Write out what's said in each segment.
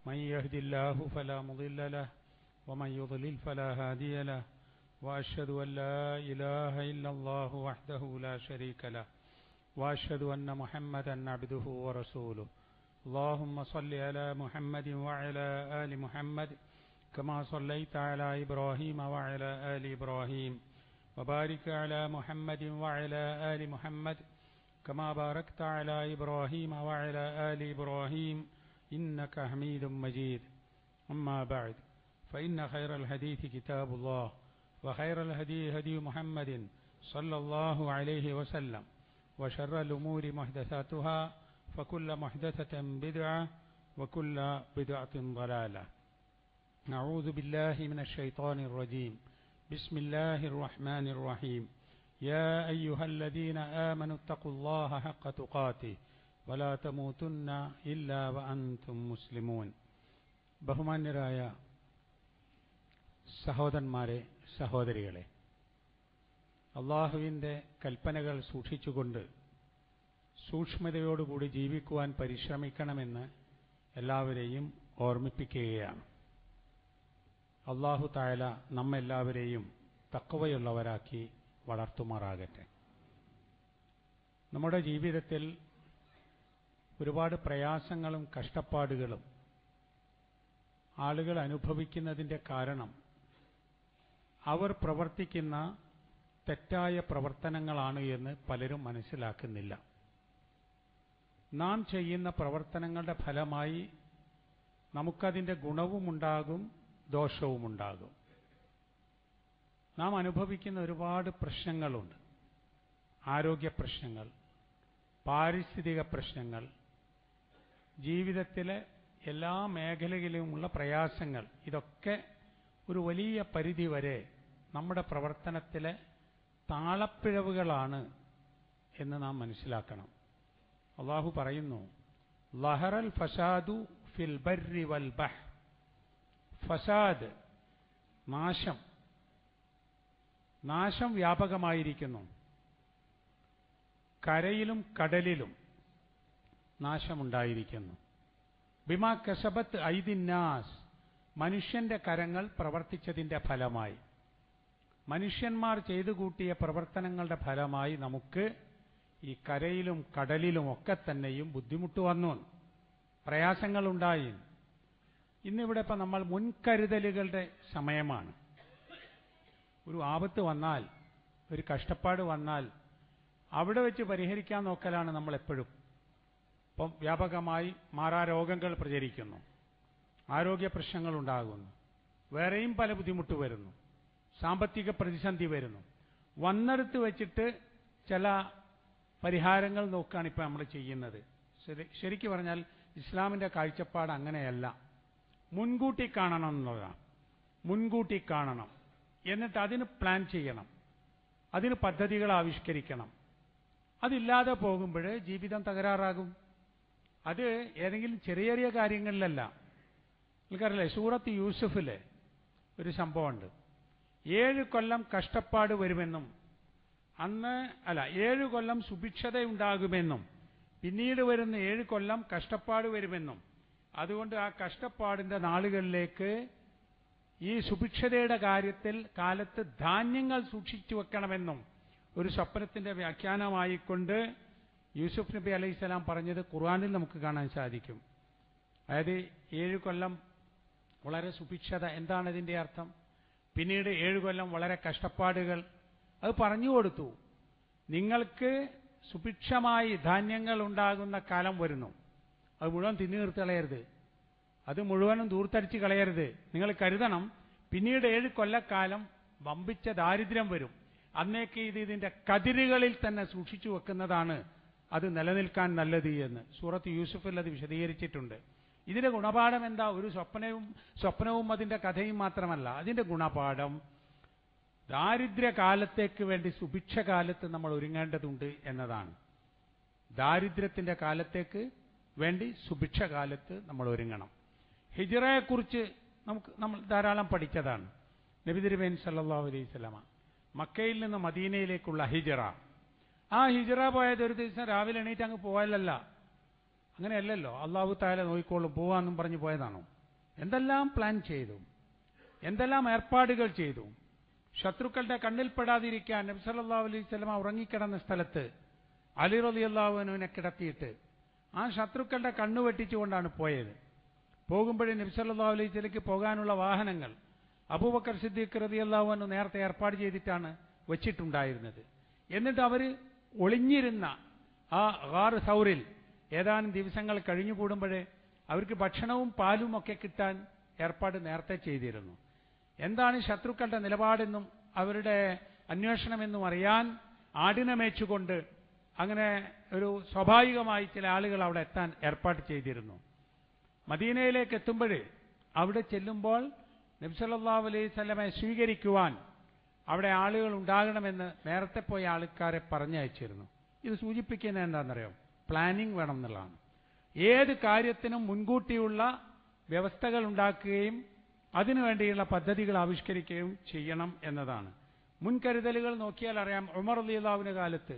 من يهد الله فلا مضل له ومن يضلل فلا هادي له وأشهد أن لا إله إلا الله وحده لا شريك له وأشهد أن محمدا عبده ورسوله اللهم صل على محمد وعلى آل محمد كما صليت على إبراهيم وعلى آل إبراهيم وبارك على محمد وعلى آل محمد كما باركت على إبراهيم وعلى آل إبراهيم إنك حميد مجيد أما بعد فإن خير الحديث كتاب الله وخير الهدي هدي محمد صلى الله عليه وسلم وشر الأمور محدثاتها فكل محدثة بدعة وكل بدعة ضلالة نعوذ بالله من الشيطان الرجيم بسم الله الرحمن الرحيم يا أيها الذين آمنوا اتقوا الله حق تقاته ولا تموتن إلا وأنتم مسلمون ബഹുമാന്യരായ സഹോദരന്മാരെ സഹോദരികളെ അള്ളാഹുവിൻ്റെ കൽപ്പനകൾ സൂക്ഷിച്ചുകൊണ്ട് സൂക്ഷ്മതയോടുകൂടി ജീവിക്കുവാൻ പരിശ്രമിക്കണമെന്ന് എല്ലാവരെയും ഓർമ്മിപ്പിക്കുകയാണ് അള്ളാഹു തായാല നമ്മെല്ലാവരെയും തക്കവയുള്ളവരാക്കി വളർത്തുമാറാകട്ടെ നമ്മുടെ ജീവിതത്തിൽ ഒരുപാട് പ്രയാസങ്ങളും കഷ്ടപ്പാടുകളും ആളുകൾ അനുഭവിക്കുന്നതിൻ്റെ കാരണം അവർ പ്രവർത്തിക്കുന്ന തെറ്റായ പ്രവർത്തനങ്ങളാണ് എന്ന് പലരും മനസ്സിലാക്കുന്നില്ല നാം ചെയ്യുന്ന പ്രവർത്തനങ്ങളുടെ ഫലമായി നമുക്കതിൻ്റെ ഗുണവുമുണ്ടാകും ദോഷവുമുണ്ടാകും നാം അനുഭവിക്കുന്ന ഒരുപാട് പ്രശ്നങ്ങളുണ്ട് ആരോഗ്യ പ്രശ്നങ്ങൾ പാരിസ്ഥിതിക പ്രശ്നങ്ങൾ ജീവിതത്തിലെ എല്ലാ മേഖലകളിലുമുള്ള പ്രയാസങ്ങൾ ഇതൊക്കെ ഒരു വലിയ പരിധി വരെ നമ്മുടെ പ്രവർത്തനത്തിലെ താളപ്പിഴവുകളാണ് എന്ന് നാം മനസ്സിലാക്കണം അള്ളാഹു പറയുന്നു ലഹറൽ ഫസാദു ഫിൽ ബർരി വൽ ബഹ് ഫസാദ് നാശം നാശം വ്യാപകമായിരിക്കുന്നു കരയിലും കടലിലും നാശമുണ്ടായിരിക്കുന്നു ബിമാ കസബത്ത് ഐദിന്നാസ് മനുഷ്യന്റെ കരങ്ങൾ പ്രവർത്തിച്ചതിന്റെ ഫലമായി മനുഷ്യന്മാർ ചെയ്തു കൂട്ടിയ പ്രവർത്തനങ്ങളുടെ ഫലമായി നമുക്ക് ഈ കരയിലും കടലിലും ഒക്കെ തന്നെയും ബുദ്ധിമുട്ട് വന്നു പ്രയാസങ്ങളുണ്ടായി ഇന്നിവിടെ ഇപ്പം നമ്മൾ മുൻകരുതലുകളുടെ സമയമാണ് ഒരു ആപത്ത് വന്നാൽ ഒരു കഷ്ടപ്പാട് വന്നാൽ അവിടെ വെച്ച് പരിഹരിക്കാൻ നോക്കലാണ് നമ്മൾ എപ്പോഴും ഇപ്പം വ്യാപകമായി മാറാരോഗങ്ങൾ പ്രചരിക്കുന്നു ആരോഗ്യ പ്രശ്നങ്ങൾ ഉണ്ടാകുന്നു വേറെയും പല ബുദ്ധിമുട്ട് വരുന്നു സാമ്പത്തിക പ്രതിസന്ധി വരുന്നു വന്നെടുത്ത് വെച്ചിട്ട് ചില പരിഹാരങ്ങൾ നോക്കുകയാണ് ഇപ്പം നമ്മൾ ചെയ്യുന്നത് ശരി ശരിക്കു പറഞ്ഞാൽ ഇസ്ലാമിൻ്റെ കാഴ്ചപ്പാട് അങ്ങനെയല്ല മുൻകൂട്ടി കാണണം എന്നുള്ളതാണ് മുൻകൂട്ടി കാണണം എന്നിട്ട് അതിന് പ്ലാൻ ചെയ്യണം അതിന് പദ്ധതികൾ ആവിഷ്കരിക്കണം അതില്ലാതെ പോകുമ്പോൾ ജീവിതം തകരാറാകും അത് ഏതെങ്കിലും ചെറിയ ചെറിയ കാര്യങ്ങളിലല്ല നിങ്ങൾക്കറിയില്ലേ സൂറത്ത് യൂസുഫിലെ ഒരു സംഭവമുണ്ട് ഏഴ് കൊല്ലം കഷ്ടപ്പാട് വരുമെന്നും അന്ന് അല്ല ഏഴ് കൊല്ലം സുഭിക്ഷതയുണ്ടാകുമെന്നും പിന്നീട് വരുന്ന ഏഴ് കൊല്ലം കഷ്ടപ്പാട് വരുമെന്നും അതുകൊണ്ട് ആ കഷ്ടപ്പാടിന്റെ നാളുകളിലേക്ക് ഈ സുഭിക്ഷതയുടെ കാര്യത്തിൽ കാലത്ത് ധാന്യങ്ങൾ സൂക്ഷിച്ചു വെക്കണമെന്നും ഒരു സ്വപ്നത്തിന്റെ വ്യാഖ്യാനമായിക്കൊണ്ട് യൂസുഫ് നബി അലൈഹിസ്സലാം പറഞ്ഞത് ഖുർആാനിൽ നമുക്ക് കാണാൻ സാധിക്കും അതായത് ഏഴ് കൊല്ലം വളരെ സുഭിക്ഷത എന്താണ് ഇതിന്റെ അർത്ഥം പിന്നീട് ഏഴ് കൊല്ലം വളരെ കഷ്ടപ്പാടുകൾ അത് പറഞ്ഞു കൊടുത്തു നിങ്ങൾക്ക് സുഭിക്ഷമായി ധാന്യങ്ങൾ ഉണ്ടാകുന്ന കാലം വരുന്നു അത് മുഴുവൻ തിന്നു തീർത്ത് കളയരുത് അത് മുഴുവനും ദൂർത്തടിച്ച് കളയരുത് നിങ്ങൾ കരുതണം പിന്നീട് ഏഴ് കൊല്ലക്കാലം വമ്പിച്ച ദാരിദ്ര്യം വരും അന്നേക്ക് ഇത് ഇതിന്റെ കതിരുകളിൽ തന്നെ സൂക്ഷിച്ചു വെക്കുന്നതാണ് അത് നിലനിൽക്കാൻ നല്ലത് എന്ന് സൂറത്ത് യൂസുഫിൽ അത് വിശദീകരിച്ചിട്ടുണ്ട് ഇതിന്റെ ഗുണപാഠം എന്താ ഒരു സ്വപ്നവും സ്വപ്നവും അതിന്റെ കഥയും മാത്രമല്ല അതിന്റെ ഗുണപാഠം ദാരിദ്ര്യകാലത്തേക്ക് വേണ്ടി സുഭിക്ഷ കാലത്ത് നമ്മൾ ഒരുങ്ങേണ്ടതുണ്ട് എന്നതാണ് ദാരിദ്ര്യത്തിന്റെ കാലത്തേക്ക് വേണ്ടി സുഭിക്ഷ കാലത്ത് നമ്മൾ ഒരുങ്ങണം ഹിജറയെക്കുറിച്ച് നമുക്ക് നമ്മൾ ധാരാളം പഠിച്ചതാണ് നബി തിരുമേൻ സല്ലാ അലൈഹി സ്വലാമ മക്കയിൽ നിന്ന് മദീനയിലേക്കുള്ള ഹിജറ ആ ഹിജറ പോയത് ഒരു ദിവസം രാവിലെ എണീറ്റ് അങ്ങ് പോയാലല്ല അങ്ങനെയല്ലല്ലോ അള്ളാഹു താല നോക്കിക്കോളും പോവാന്നും പറഞ്ഞു പോയതാണോ എന്തെല്ലാം പ്ലാൻ ചെയ്തു എന്തെല്ലാം ഏർപ്പാടുകൾ ചെയ്തു ശത്രുക്കളുടെ കണ്ണിൽപ്പെടാതിരിക്കാൻ നബ്സല്ലാ അലൈഹി സ്വലമ ഉറങ്ങിക്കിടന്ന സ്ഥലത്ത് അലി റലി അള്ളാഹുവിനെ കിടത്തിയിട്ട് ആ ശത്രുക്കളുടെ കണ്ണ് വെട്ടിച്ചുകൊണ്ടാണ് പോയത് പോകുമ്പോഴേ നബ്സല്ലാ അലൈഹി സ്വലയ്ക്ക് പോകാനുള്ള വാഹനങ്ങൾ അബൂബക്കർ സിദ്ദീഖ് റതി അള്ളാഹുവിന് നേരത്തെ ഏർപ്പാട് ചെയ്തിട്ടാണ് വച്ചിട്ടുണ്ടായിരുന്നത് എന്നിട്ട് അവർ ഒളിഞ്ഞിരുന്ന ആ ഗാർ സൗറിൽ ഏതാനും ദിവസങ്ങൾ കഴിഞ്ഞുകൂടുമ്പോഴേ അവർക്ക് ഭക്ഷണവും പാലും ഒക്കെ കിട്ടാൻ ഏർപ്പാട് നേരത്തെ ചെയ്തിരുന്നു എന്താണ് ശത്രുക്കളുടെ നിലപാടെന്നും അവരുടെ അന്വേഷണമെന്നും അറിയാൻ ആടിനെ മേച്ചുകൊണ്ട് അങ്ങനെ ഒരു സ്വാഭാവികമായി ചില ആളുകൾ അവിടെ എത്താൻ ഏർപ്പാട് ചെയ്തിരുന്നു മദീനയിലേക്ക് എത്തുമ്പോൾ അവിടെ ചെല്ലുമ്പോൾ നബ്സല്ലാ അലൈഹി സ്വലമെ സ്വീകരിക്കുവാൻ അവിടെ ആളുകൾ ഉണ്ടാകണമെന്ന് നേരത്തെ പോയ ആൾക്കാരെ പറഞ്ഞയച്ചിരുന്നു ഇത് സൂചിപ്പിക്കുന്നത് എന്താണെന്നറിയോ പ്ലാനിംഗ് വേണം എന്നുള്ളതാണ് ഏത് കാര്യത്തിനും മുൻകൂട്ടിയുള്ള വ്യവസ്ഥകൾ ഉണ്ടാക്കുകയും അതിനുവേണ്ടിയുള്ള പദ്ധതികൾ ആവിഷ്കരിക്കുകയും ചെയ്യണം എന്നതാണ് മുൻകരുതലുകൾ നോക്കിയാൽ അറിയാം ഉമർ അലിയുള്ളാവിന്റെ കാലത്ത്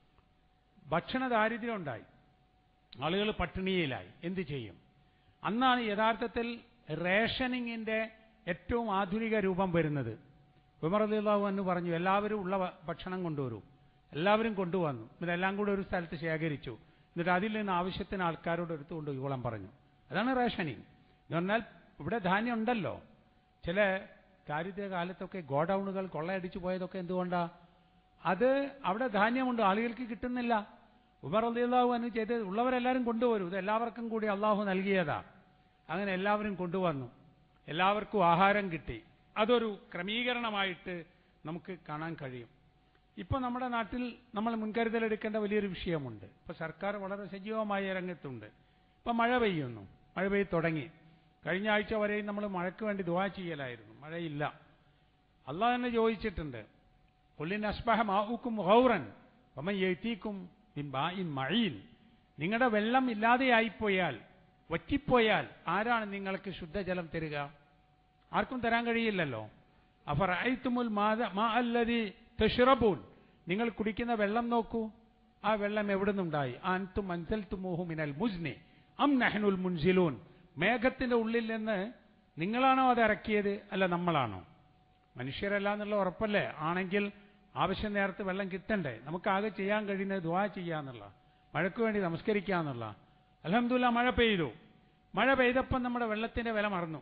ഭക്ഷണ ദാരിദ്ര്യം ഉണ്ടായി ആളുകൾ പട്ടിണിയിലായി എന്തു ചെയ്യും അന്നാണ് യഥാർത്ഥത്തിൽ റേഷനിങ്ങിന്റെ ഏറ്റവും ആധുനിക രൂപം വരുന്നത് ഉമർ അലിയുള്ളാഹു എന്ന് പറഞ്ഞു എല്ലാവരും ഉള്ള ഭക്ഷണം കൊണ്ടുവരൂ എല്ലാവരും കൊണ്ടുവന്നു ഇതെല്ലാം കൂടെ ഒരു സ്ഥലത്ത് ശേഖരിച്ചു എന്നിട്ട് അതിൽ നിന്ന് ആവശ്യത്തിന് ആൾക്കാരോട് എടുത്തു കൊണ്ടുപോയിക്കോളാൻ പറഞ്ഞു അതാണ് റേഷനിങ് എന്ന് പറഞ്ഞാൽ ഇവിടെ ധാന്യം ഉണ്ടല്ലോ ചില ദാരിദ്ര്യ കാലത്തൊക്കെ ഗോഡൌണുകൾ കൊള്ളയടിച്ചു പോയതൊക്കെ എന്തുകൊണ്ടാ അത് അവിടെ ധാന്യമുണ്ട് ആളുകൾക്ക് കിട്ടുന്നില്ല ഉമർ അള്ളാഹു അനു ചെയ്ത് ഉള്ളവരെല്ലാവരും കൊണ്ടുവരൂ ഇത് എല്ലാവർക്കും കൂടി അള്ളാഹു നൽകിയതാ അങ്ങനെ എല്ലാവരും കൊണ്ടുവന്നു എല്ലാവർക്കും ആഹാരം കിട്ടി അതൊരു ക്രമീകരണമായിട്ട് നമുക്ക് കാണാൻ കഴിയും ഇപ്പോൾ നമ്മുടെ നാട്ടിൽ നമ്മൾ മുൻകരുതലെടുക്കേണ്ട വലിയൊരു വിഷയമുണ്ട് ഇപ്പോൾ സർക്കാർ വളരെ സജീവമായ രംഗത്തുണ്ട് ഇപ്പം മഴ പെയ്യുന്നു മഴ പെയ്ത് തുടങ്ങി കഴിഞ്ഞ ആഴ്ച വരെയും നമ്മൾ മഴയ്ക്ക് വേണ്ടി ദുവാ ചെയ്യലായിരുന്നു മഴയില്ല അള്ളാഹ് തന്നെ ചോദിച്ചിട്ടുണ്ട് കൊല്ലിൻ അസ്ബഹ മാവുക്കും ഹൗറൻ വമൻ എഴുത്തീക്കും മഴയിൽ നിങ്ങളുടെ വെള്ളം ഇല്ലാതെയായിപ്പോയാൽ വറ്റിപ്പോയാൽ ആരാണ് നിങ്ങൾക്ക് ശുദ്ധജലം തരിക ആർക്കും തരാൻ കഴിയില്ലല്ലോ അഫർ ഐത്തുമുൽ മാ അല്ലതി തെഷിറബൂൻ നിങ്ങൾ കുടിക്കുന്ന വെള്ളം നോക്കൂ ആ വെള്ളം എവിടെ നിന്നുണ്ടായി അൻതും അൻസൽത്തുമൂഹു മിനൽ മുസ്നി അം നഹ്നുൽ മുൻസിലൂൻ മേഘത്തിന്റെ ഉള്ളിൽ നിന്ന് നിങ്ങളാണോ അത് ഇറക്കിയത് അല്ല നമ്മളാണോ മനുഷ്യരല്ല എന്നുള്ള ഉറപ്പല്ലേ ആണെങ്കിൽ ആവശ്യം നേരത്ത് വെള്ളം കിട്ടണ്ടേ നമുക്കാകെ ചെയ്യാൻ കഴിയുന്നത് ദ്വാ ചെയ്യാന്നുള്ള മഴയ്ക്ക് വേണ്ടി നമസ്കരിക്കാന്നുള്ള അലഹമില്ല മഴ പെയ്തു മഴ പെയ്തപ്പം നമ്മുടെ വെള്ളത്തിന്റെ വില മറന്നു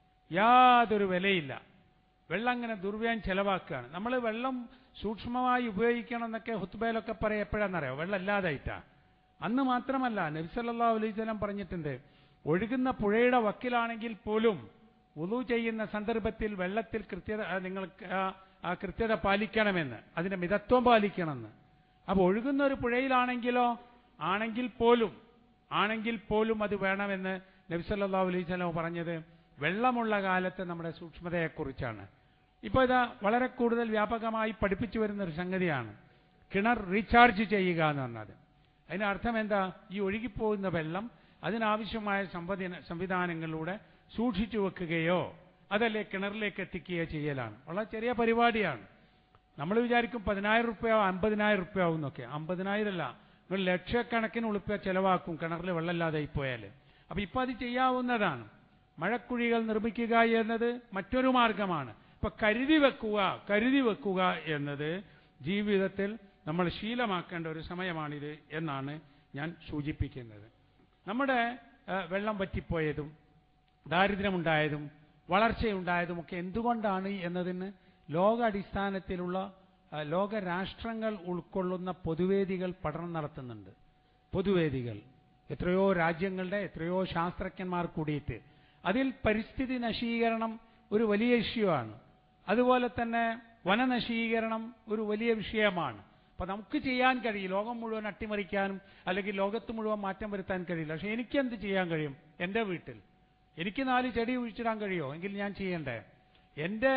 യാതൊരു വിലയില്ല വെള്ളം അങ്ങനെ ദുർവ്യാൻ ചെലവാക്കുകയാണ് നമ്മൾ വെള്ളം സൂക്ഷ്മമായി ഉപയോഗിക്കണം എന്നൊക്കെ ഹുത്ബയിലൊക്കെ പറയാം എപ്പോഴാണെന്നറിയോ വെള്ളം ഇല്ലാതായിട്ടാ അന്ന് മാത്രമല്ല നബ്സല്ലാ അലൈഹി സ്വലം പറഞ്ഞിട്ടുണ്ട് ഒഴുകുന്ന പുഴയുടെ വക്കിലാണെങ്കിൽ പോലും ഉളു ചെയ്യുന്ന സന്ദർഭത്തിൽ വെള്ളത്തിൽ കൃത്യത നിങ്ങൾ ആ കൃത്യത പാലിക്കണമെന്ന് അതിന്റെ മിതത്വം പാലിക്കണമെന്ന് അപ്പൊ ഒഴുകുന്ന ഒരു പുഴയിലാണെങ്കിലോ ആണെങ്കിൽ പോലും ആണെങ്കിൽ പോലും അത് വേണമെന്ന് നബ്സല്ലാ അലൈഹി സ്വലം പറഞ്ഞത് വെള്ളമുള്ള കാലത്ത് നമ്മുടെ സൂക്ഷ്മതയെക്കുറിച്ചാണ് ഇപ്പോൾ ഇതാ വളരെ കൂടുതൽ വ്യാപകമായി പഠിപ്പിച്ചു വരുന്ന ഒരു സംഗതിയാണ് കിണർ റീചാർജ് ചെയ്യുക എന്ന് പറഞ്ഞത് അതിന്റെ അർത്ഥം എന്താ ഈ ഒഴുകിപ്പോകുന്ന വെള്ളം അതിനാവശ്യമായ സംവദിന സംവിധാനങ്ങളിലൂടെ സൂക്ഷിച്ചു വെക്കുകയോ അതല്ലേ കിണറിലേക്ക് എത്തിക്കുകയോ ചെയ്യലാണ് വളരെ ചെറിയ പരിപാടിയാണ് നമ്മൾ വിചാരിക്കും പതിനായിരം റുപ്യ അമ്പതിനായിരം റുപ്യ ആവും എന്നൊക്കെ അമ്പതിനായിരം അല്ല നിങ്ങൾ ലക്ഷക്കണക്കിന് ഉളുപ്പ്യ ചെലവാക്കും കിണറിൽ വെള്ളമില്ലാതെ പോയാൽ അപ്പൊ ഇപ്പൊ അത് ചെയ്യാവുന്നതാണ് മഴക്കുഴികൾ നിർമ്മിക്കുക എന്നത് മറ്റൊരു മാർഗമാണ് ഇപ്പൊ കരുതി വെക്കുക കരുതി വെക്കുക എന്നത് ജീവിതത്തിൽ നമ്മൾ ശീലമാക്കേണ്ട ഒരു സമയമാണിത് എന്നാണ് ഞാൻ സൂചിപ്പിക്കുന്നത് നമ്മുടെ വെള്ളം വറ്റിപ്പോയതും ദാരിദ്ര്യമുണ്ടായതും വളർച്ചയുണ്ടായതും ഒക്കെ എന്തുകൊണ്ടാണ് എന്നതിന് ലോകാടിസ്ഥാനത്തിലുള്ള ലോകരാഷ്ട്രങ്ങൾ ഉൾക്കൊള്ളുന്ന പൊതുവേദികൾ പഠനം നടത്തുന്നുണ്ട് പൊതുവേദികൾ എത്രയോ രാജ്യങ്ങളുടെ എത്രയോ ശാസ്ത്രജ്ഞന്മാർ കൂടിയിട്ട് അതിൽ പരിസ്ഥിതി നശീകരണം ഒരു വലിയ ഇഷ്യൂ ആണ് അതുപോലെ തന്നെ വനനശീകരണം ഒരു വലിയ വിഷയമാണ് അപ്പൊ നമുക്ക് ചെയ്യാൻ കഴിയും ലോകം മുഴുവൻ അട്ടിമറിക്കാനും അല്ലെങ്കിൽ ലോകത്ത് മുഴുവൻ മാറ്റം വരുത്താൻ കഴിയില്ല പക്ഷെ എനിക്ക് എന്ത് ചെയ്യാൻ കഴിയും എന്റെ വീട്ടിൽ എനിക്ക് നാല് ചെടി കുഴിച്ചിടാൻ കഴിയുമോ എങ്കിൽ ഞാൻ ചെയ്യണ്ടേ എന്റെ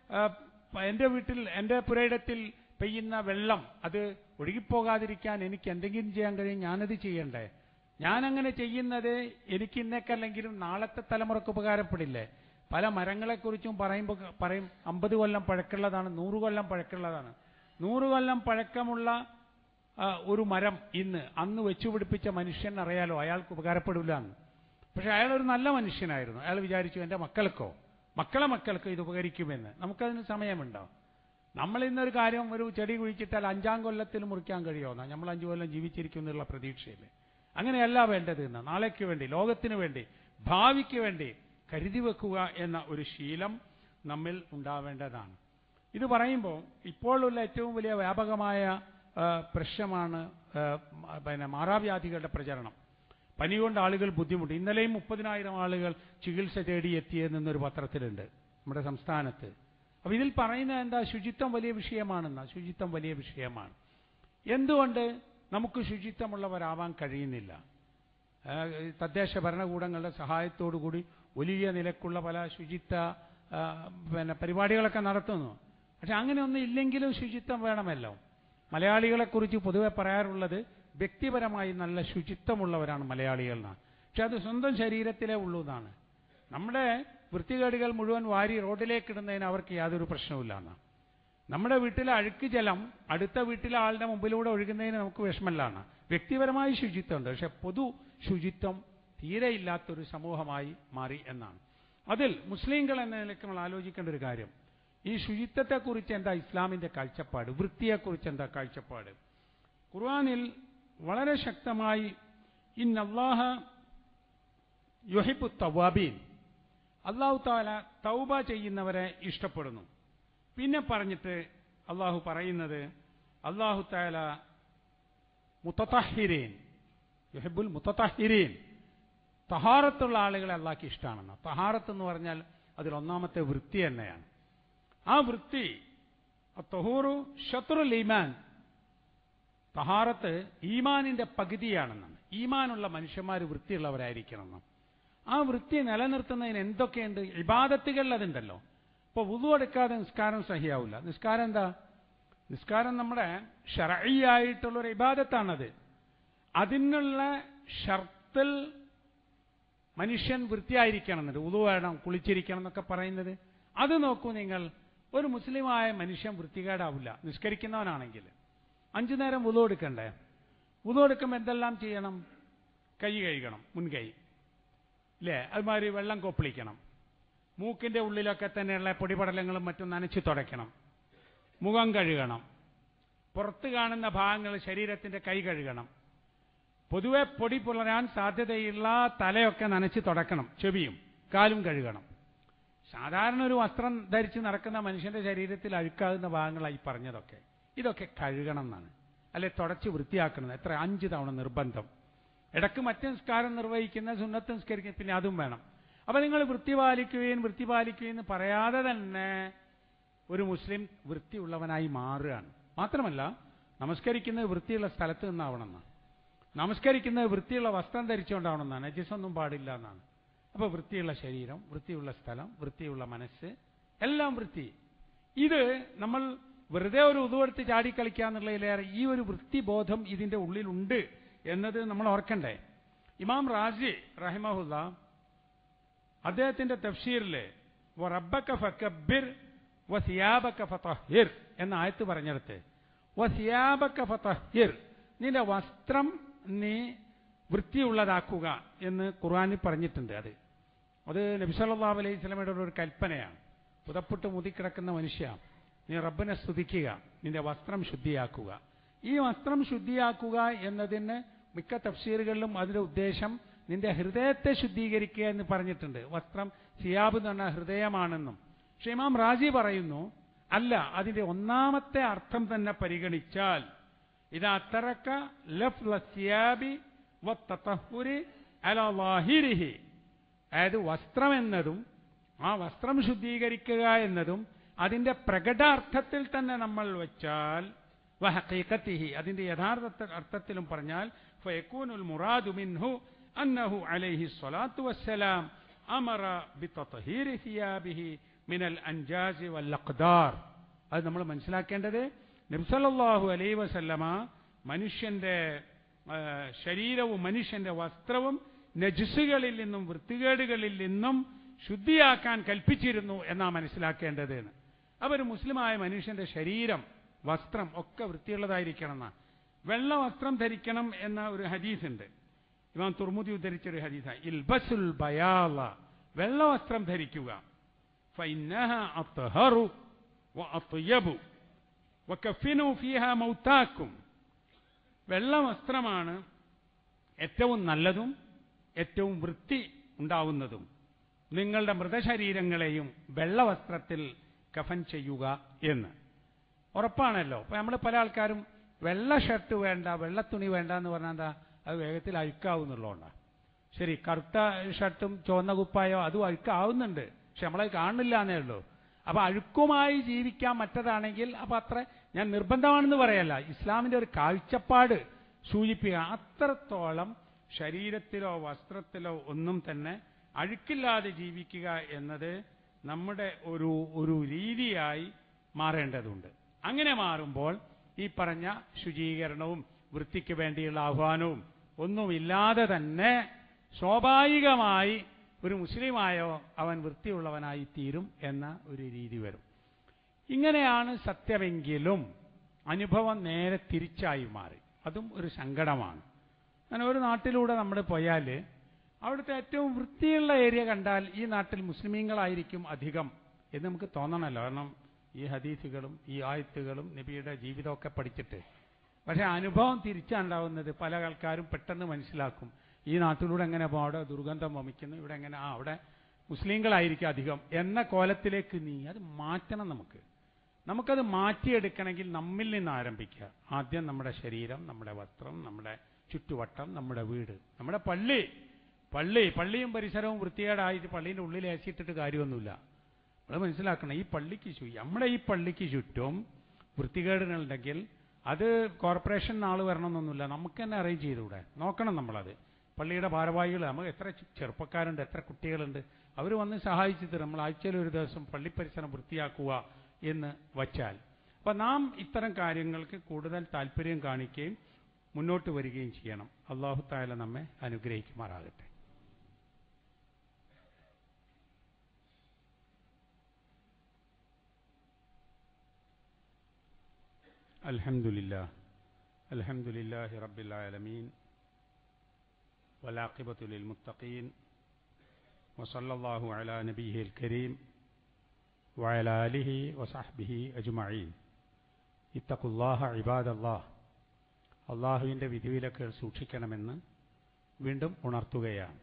എന്റെ വീട്ടിൽ എന്റെ പുരയിടത്തിൽ പെയ്യുന്ന വെള്ളം അത് ഒഴുകിപ്പോകാതിരിക്കാൻ എനിക്ക് എന്തെങ്കിലും ചെയ്യാൻ കഴിയും ഞാനത് ചെയ്യണ്ടേ ഞാനങ്ങനെ ചെയ്യുന്നത് എനിക്ക് ഇന്നേക്കല്ലെങ്കിലും നാളത്തെ തലമുറക്ക് ഉപകാരപ്പെടില്ലേ പല മരങ്ങളെക്കുറിച്ചും പറയുമ്പോൾ പറയും അമ്പത് കൊല്ലം പഴക്കമുള്ളതാണ് നൂറ് കൊല്ലം പഴക്കമുള്ളതാണ് നൂറ് കൊല്ലം പഴക്കമുള്ള ആ, ഒരു മരം ഇന്ന് അന്ന് വെച്ചുപിടിപ്പിച്ച മനുഷ്യൻ അറിയാലോ അയാൾക്ക് ഉപകാരപ്പെടില്ല എന്ന് പക്ഷെ അയാൾ ഒരു നല്ല മനുഷ്യനായിരുന്നു അയാൾ വിചാരിച്ചു എൻ്റെ മക്കൾക്കോ മക്കളെ മക്കൾക്കോ ഇത് ഉപകരിക്കുമെന്ന് നമുക്കതിന് സമയമുണ്ടോ നമ്മൾ ഇന്നൊരു കാര്യം ഒരു ചെടി കുഴിച്ചിട്ടാൽ അഞ്ചാം കൊല്ലത്തിൽ മുറിക്കാൻ കഴിയുമോ നമ്മൾ അഞ്ചു കൊല്ലം ജീവിച്ചിരിക്കും എന്നുള്ള പ്രതീക്ഷയില്ലേ അങ്ങനെയല്ല വേണ്ടത് എന്ന് നാളേക്ക് വേണ്ടി ലോകത്തിന് വേണ്ടി ഭാവിക്ക് വേണ്ടി കരുതി വെക്കുക എന്ന ഒരു ശീലം നമ്മിൽ ഉണ്ടാവേണ്ടതാണ് ഇത് പറയുമ്പോൾ ഇപ്പോഴുള്ള ഏറ്റവും വലിയ വ്യാപകമായ ആ, പ്രശ്നമാണ് ആ, മ- പിന്നെ മാറാവ്യാധികളുടെ പ്രചരണം പനി കൊണ്ട് ആളുകൾ ബുദ്ധിമുട്ട് ഇന്നലെയും മുപ്പതിനായിരം ആളുകൾ ചികിത്സ തേടി എത്തിയെന്നൊരു പത്രത്തിലുണ്ട് നമ്മുടെ സംസ്ഥാനത്ത് അപ്പൊ ഇതിൽ പറയുന്നത് എന്താ ശുചിത്വം വലിയ വിഷയമാണെന്ന ശുചിത്വം വലിയ വിഷയമാണ് എന്തുകൊണ്ട് നമുക്ക് ശുചിത്വമുള്ളവരാവാൻ കഴിയുന്നില്ല ആ, ഈ തദ്ദേശ ഭരണകൂടങ്ങളുടെ സഹായത്തോടുകൂടി വലിയ നിലക്കുള്ള പല ശുചിത്വ ആ, പിന്നെ പരിപാടികളൊക്കെ നടത്തുന്നു പക്ഷെ അങ്ങനെയൊന്നും ഇല്ലെങ്കിലും ശുചിത്വം വേണമല്ലോ മലയാളികളെക്കുറിച്ച് പൊതുവെ പറയാറുള്ളത് വ്യക്തിപരമായി നല്ല ശുചിത്വമുള്ളവരാണ് മലയാളികൾ എന്നാണ് പക്ഷെ അത് സ്വന്തം ശരീരത്തിലേ ഉള്ളൂ എന്നാണ് നമ്മുടെ വൃത്തികേടുകൾ മുഴുവൻ വാരി റോഡിലേക്ക് ഇടുന്നതിന് അവർക്ക് യാതൊരു പ്രശ്നവുമില്ല എന്നാണ് നമ്മുടെ വീട്ടിലെ അഴുക്ക് ജലം അടുത്ത വീട്ടിലെ ആളുടെ മുമ്പിലൂടെ ഒഴുകുന്നതിന് നമുക്ക് വിഷമല്ലാണ് വ്യക്തിപരമായ ശുചിത്വമുണ്ട് പക്ഷെ പൊതു ശുചിത്വം തീരെ ഇല്ലാത്തൊരു സമൂഹമായി മാറി എന്നാണ് അതിൽ മുസ്ലിങ്ങൾ എന്ന നിലയ്ക്ക് നമ്മൾ ആലോചിക്കേണ്ട ഒരു കാര്യം ഈ ശുചിത്വത്തെക്കുറിച്ച് എന്താ ഇസ്ലാമിന്റെ കാഴ്ചപ്പാട് വൃത്തിയെക്കുറിച്ച് എന്താ കാഴ്ചപ്പാട് ഖുർആനിൽ വളരെ ശക്തമായി ഇന്നല്ലാഹ യുഹിബു തവാബീൻ അള്ളാഹു താല തൗബ ചെയ്യുന്നവരെ ഇഷ്ടപ്പെടുന്നു പിന്നെ പറഞ്ഞിട്ട് അള്ളാഹു പറയുന്നത് അള്ളാഹു താല മുത്തഹിരീൻ യുഹിബുൽ മുത്തഹിരീൻ തഹാറത്തുള്ള ആളുകളെ അള്ളാഹ്ക്ക് ഇഷ്ടമാണെന്ന് തഹാറത്ത് എന്ന് പറഞ്ഞാൽ അതിൽ ഒന്നാമത്തെ വൃത്തി തന്നെയാണ് ആ വൃത്തി തൊഹൂറു ഷത്രുൽ ഈമാൻ തഹാറത്ത് ഈമാനിന്റെ പകുതിയാണെന്നാണ് ഈമാനുള്ള മനുഷ്യന്മാർ വൃത്തിയുള്ളവരായിരിക്കണം ആ വൃത്തി നിലനിർത്തുന്നതിന് എന്തൊക്കെയുണ്ട് ഇബാദത്തുകളിൽ അതുണ്ടല്ലോ ഇപ്പൊ വുതു എടുക്കാതെ നിസ്കാരം സഹിയാവില്ല നിസ്കാരം എന്താ നിസ്കാരം നമ്മുടെ ഷറയായിട്ടുള്ളൊരു ഇബാദത്താണത് അതിനുള്ള ഷർത്തിൽ മനുഷ്യൻ വൃത്തിയായിരിക്കണം എന്നത് ഉതു വേണം കുളിച്ചിരിക്കണം എന്നൊക്കെ പറയുന്നത് അത് നോക്കൂ നിങ്ങൾ ഒരു മുസ്ലിമായ മനുഷ്യൻ വൃത്തികേടാവില്ല നിസ്കരിക്കുന്നവനാണെങ്കിൽ അഞ്ചു നേരം ഉതു എടുക്കണ്ടേ ഉതു എടുക്കുമ്പോൾ എന്തെല്ലാം ചെയ്യണം കൈ കഴുകണം മുൻകൈ ഇല്ലേ അതുമാതിരി വെള്ളം കൊപ്പിളിക്കണം മൂക്കിന്റെ ഉള്ളിലൊക്കെ തന്നെയുള്ള പൊടിപടലങ്ങളും മറ്റും നനച്ചു തുടയ്ക്കണം മുഖം കഴുകണം പുറത്ത് കാണുന്ന ഭാഗങ്ങൾ ശരീരത്തിന്റെ കൈ കഴുകണം പൊതുവെ പൊടി പുലരാൻ സാധ്യതയുള്ള തലയൊക്കെ നനച്ച് തുടക്കണം ചെവിയും കാലും കഴുകണം സാധാരണ ഒരു വസ്ത്രം ധരിച്ച് നടക്കുന്ന മനുഷ്യന്റെ ശരീരത്തിൽ അഴുക്കാകുന്ന ഭാഗങ്ങളായി പറഞ്ഞതൊക്കെ ഇതൊക്കെ കഴുകണം എന്നാണ് അല്ലെ തുടച്ച് വൃത്തിയാക്കണം എത്ര അഞ്ച് തവണ നിർബന്ധം ഇടക്ക് മറ്റ് നിസ്കാരം നിർവഹിക്കുന്ന സുന്നത്ത് നിസ്കരിക്കുന്ന പിന്നെ അതും വേണം അപ്പൊ നിങ്ങൾ വൃത്തി പാലിക്കുകയും വൃത്തി പാലിക്കുകയും എന്ന് പറയാതെ തന്നെ ഒരു മുസ്ലിം വൃത്തിയുള്ളവനായി മാറുകയാണ് മാത്രമല്ല നമസ്കരിക്കുന്നത് വൃത്തിയുള്ള സ്ഥലത്ത് നിന്നാവണമെന്നാണ് നമസ്കരിക്കുന്നത് വൃത്തിയുള്ള വസ്ത്രം ധരിച്ചുകൊണ്ടാവണമെന്നാണ് നജസൊന്നും പാടില്ല എന്നാണ് അപ്പൊ വൃത്തിയുള്ള ശരീരം വൃത്തിയുള്ള സ്ഥലം വൃത്തിയുള്ള മനസ്സ് എല്ലാം വൃത്തി ഇത് നമ്മൾ വെറുതെ ഒരു ഉതുവെടുത്ത് ചാടിക്കളിക്കാന്നുള്ളതിലേറെ ഈ ഒരു വൃത്തിബോധം ഇതിന്റെ ഉള്ളിലുണ്ട് എന്നത് നമ്മൾ ഓർക്കണ്ടേ ഇമാം റാസി റഹിമഹുല്ല അദ്ദേഹത്തിന്റെ തഫ്ഷീറില് റബ്ബക്ക ഫക്കബിർ വസിയാബക്ക ഫതഹിർ എന്ന ആയത്ത് പറഞ്ഞെടുത്ത് വസിയാബക്ക ഫതഹിർ നിന്റെ വസ്ത്രം നീ വൃത്തിയുള്ളതാക്കുക എന്ന് ഖുർആനിൽ പറഞ്ഞിട്ടുണ്ട് അത് അത് നബിസല്ലാ അലൈഹി സ്വലമയുടെ ഒരു കൽപ്പനയാണ് പുതപ്പിട്ട് മുതിക്കിടക്കുന്ന മനുഷ്യ നീ റബ്ബിനെ സ്തുതിക്കുക നിന്റെ വസ്ത്രം ശുദ്ധിയാക്കുക ഈ വസ്ത്രം ശുദ്ധിയാക്കുക എന്നതിന് മിക്ക തഫ്സീറുകളിലും അതിന്റെ ഉദ്ദേശം നിന്റെ ഹൃദയത്തെ ശുദ്ധീകരിക്കുക എന്ന് പറഞ്ഞിട്ടുണ്ട് വസ്ത്രം സിയാബ് എന്ന് പറഞ്ഞ ഹൃദയമാണെന്നും പക്ഷെ ഇമാം റാജി പറയുന്നു അല്ല അതിന്റെ ഒന്നാമത്തെ അർത്ഥം തന്നെ പരിഗണിച്ചാൽ ഇത് അത്തറക്ക ലഫ് സിയാബി വത്തഹുരി അലാഹിരിഹി അതായത് വസ്ത്രം എന്നതും ആ വസ്ത്രം ശുദ്ധീകരിക്കുക എന്നതും അതിന്റെ പ്രകടാർത്ഥത്തിൽ തന്നെ നമ്മൾ വെച്ചാൽ വഹഖീഖത്തിഹി അതിന്റെ യഥാർത്ഥ അർത്ഥത്തിലും പറഞ്ഞാൽ ഫയക്കൂനുൽ മുറാദു മിൻഹു അന്നഹു അലൈഹി സ്വലാത്തു വസ്സലാം അമറ ബിത്തഹീരി സിയാബിഹി മിനൽ അൻജാസി വൽ അഖ്ദാർ അത് നമ്മൾ മനസ്സിലാക്കേണ്ടത് നബ്സല്ലാഹു അലൈ വസല്ലമ മനുഷ്യന്റെ ആ, ശരീരവും മനുഷ്യന്റെ വസ്ത്രവും നജുസുകളിൽ നിന്നും വൃത്തികേടുകളിൽ നിന്നും ശുദ്ധിയാക്കാൻ കൽപ്പിച്ചിരുന്നു എന്നാ മനസ്സിലാക്കേണ്ടത് എന്ന് അപ്പൊ ഒരു മുസ്ലിമായ മനുഷ്യന്റെ ശരീരം വസ്ത്രം ഒക്കെ വൃത്തിയുള്ളതായിരിക്കണം എന്നാ വെള്ള വസ്ത്രം ധരിക്കണം എന്ന ഒരു ഹദീസുണ്ട് ഇമാം തുർമുദി ഉദ്ധരിച്ച ഒരു ഹദീസാണ് ഇൽബസുൽ ബയാല വെള്ള വസ്ത്രം ധരിക്കുക ഫൈനഹ അത്ഹറു വഅത്യബു വകഫിനു ഫീഹ മൗതാക്കും വെള്ള വസ്ത്രമാണ് ഏറ്റവും നല്ലതും ഏറ്റവും വൃത്തി ഉണ്ടാവുന്നതും നിങ്ങളുടെ മൃതശരീരങ്ങളെയും വെള്ള വസ്ത്രത്തിൽ കഫൻ ചെയ്യുക എന്ന് ഉറപ്പാണല്ലോ അപ്പൊ നമ്മൾ പല ആൾക്കാരും വെള്ള ഷർട്ട് വേണ്ട വെള്ള തുണി വേണ്ട എന്ന് പറഞ്ഞാൽ എന്താ അത് വേഗത്തിൽ അഴുക്കാവുന്നുള്ളതുകൊണ്ടാണ് ശരി കറുത്ത ഷർട്ടും ചുവന്ന കുപ്പായോ അതും അഴുക്കാവുന്നുണ്ട് പക്ഷെ നമ്മളത് കാണുന്നില്ല എന്നേ ഉള്ളൂ അപ്പൊ അഴുക്കുമായി ജീവിക്കാൻ മറ്റതാണെങ്കിൽ അപ്പൊ അത്ര ഞാൻ നിർബന്ധമാണെന്ന് പറയല്ല ഇസ്ലാമിന്റെ ഒരു കാഴ്ചപ്പാട് സൂചിപ്പിക്കുക അത്രത്തോളം ശരീരത്തിലോ വസ്ത്രത്തിലോ ഒന്നും തന്നെ അഴുക്കില്ലാതെ ജീവിക്കുക എന്നത് നമ്മുടെ ഒരു ഒരു രീതിയായി മാറേണ്ടതുണ്ട് അങ്ങനെ മാറുമ്പോൾ ഈ പറഞ്ഞ ശുചീകരണവും വൃത്തിക്ക് വേണ്ടിയുള്ള ആഹ്വാനവും ഒന്നുമില്ലാതെ തന്നെ സ്വാഭാവികമായി ഒരു മുസ്ലിമായോ അവൻ വൃത്തിയുള്ളവനായി തീരും എന്ന ഒരു രീതി വരും ഇങ്ങനെയാണ് സത്യമെങ്കിലും അനുഭവം നേരെ തിരിച്ചായി മാറി അതും ഒരു സങ്കടമാണ് അങ്ങനെ ഒരു നാട്ടിലൂടെ നമ്മൾ പോയാൽ അവിടുത്തെ ഏറ്റവും വൃത്തിയുള്ള ഏരിയ കണ്ടാൽ ഈ നാട്ടിൽ മുസ്ലിമീങ്ങളായിരിക്കും അധികം എന്ന് നമുക്ക് തോന്നണമല്ലോ കാരണം ഈ ഹദീസുകളും ഈ ആയത്തുകളും നബിയുടെ ജീവിതമൊക്കെ പഠിച്ചിട്ട് പക്ഷെ അനുഭവം തിരിച്ചുണ്ടാവുന്നത് പല ആൾക്കാരും പെട്ടെന്ന് മനസ്സിലാക്കും ഈ നാട്ടിലൂടെ എങ്ങനെ പോകും അവിടെ ദുർഗന്ധം വമിക്കുന്നു ഇവിടെ എങ്ങനെ ആ അവിടെ മുസ്ലിങ്ങളായിരിക്കും അധികം എന്ന കോലത്തിലേക്ക് നീ അത് മാറ്റണം നമുക്ക് നമുക്കത് മാറ്റിയെടുക്കണമെങ്കിൽ നമ്മിൽ നിന്ന് ആരംഭിക്കുക ആദ്യം നമ്മുടെ ശരീരം നമ്മുടെ വസ്ത്രം നമ്മുടെ ചുറ്റുവട്ടം നമ്മുടെ വീട് നമ്മുടെ പള്ളി പള്ളി പള്ളിയും പരിസരവും വൃത്തികേടായിട്ട് പള്ളീൻ്റെ ഉള്ളിൽ ഏസിയിട്ടിട്ട് കാര്യമൊന്നുമില്ല നമ്മൾ മനസ്സിലാക്കണം ഈ പള്ളിക്ക് ചു നമ്മുടെ ഈ പള്ളിക്ക് ചുറ്റും വൃത്തികേടുകളുണ്ടെങ്കിൽ അത് കോർപ്പറേഷൻ ആൾ വരണമെന്നൊന്നുമില്ല നമുക്ക് തന്നെ അറേഞ്ച് ചെയ്തുകൂടെ നോക്കണം നമ്മളത് പള്ളിയുടെ ഭാരവാഹികൾ നമുക്ക് എത്ര ചെ- ചെറുപ്പക്കാരുണ്ട് എത്ര കുട്ടികളുണ്ട് അവർ വന്ന് സഹായിച്ചു തരും നമ്മൾ ആഴ്ചയിൽ ഒരു ദിവസം പള്ളി പരിസരം വൃത്തിയാക്കുക എന്ന് വച്ചാൽ അപ്പൊ നാം ഇത്തരം കാര്യങ്ങൾക്ക് കൂടുതൽ താല്പര്യം കാണിക്കുകയും മുന്നോട്ട് വരികയും ചെയ്യണം അള്ളാഹു തായാല നമ്മെ അനുഗ്രഹിക്കുമാറാകട്ടെ الحمد لله الحمد لله رب العالمين والعاقبة للمتقين وصلى الله على نبيه الكريم وعلى آله وصحبه أجمعين اتقوا الله عباد الله അള്ളാഹുവിൻ്റെ വിധിവിലക്കുകൾ സൂക്ഷിക്കണമെന്ന് വീണ്ടും ഉണർത്തുകയാണ്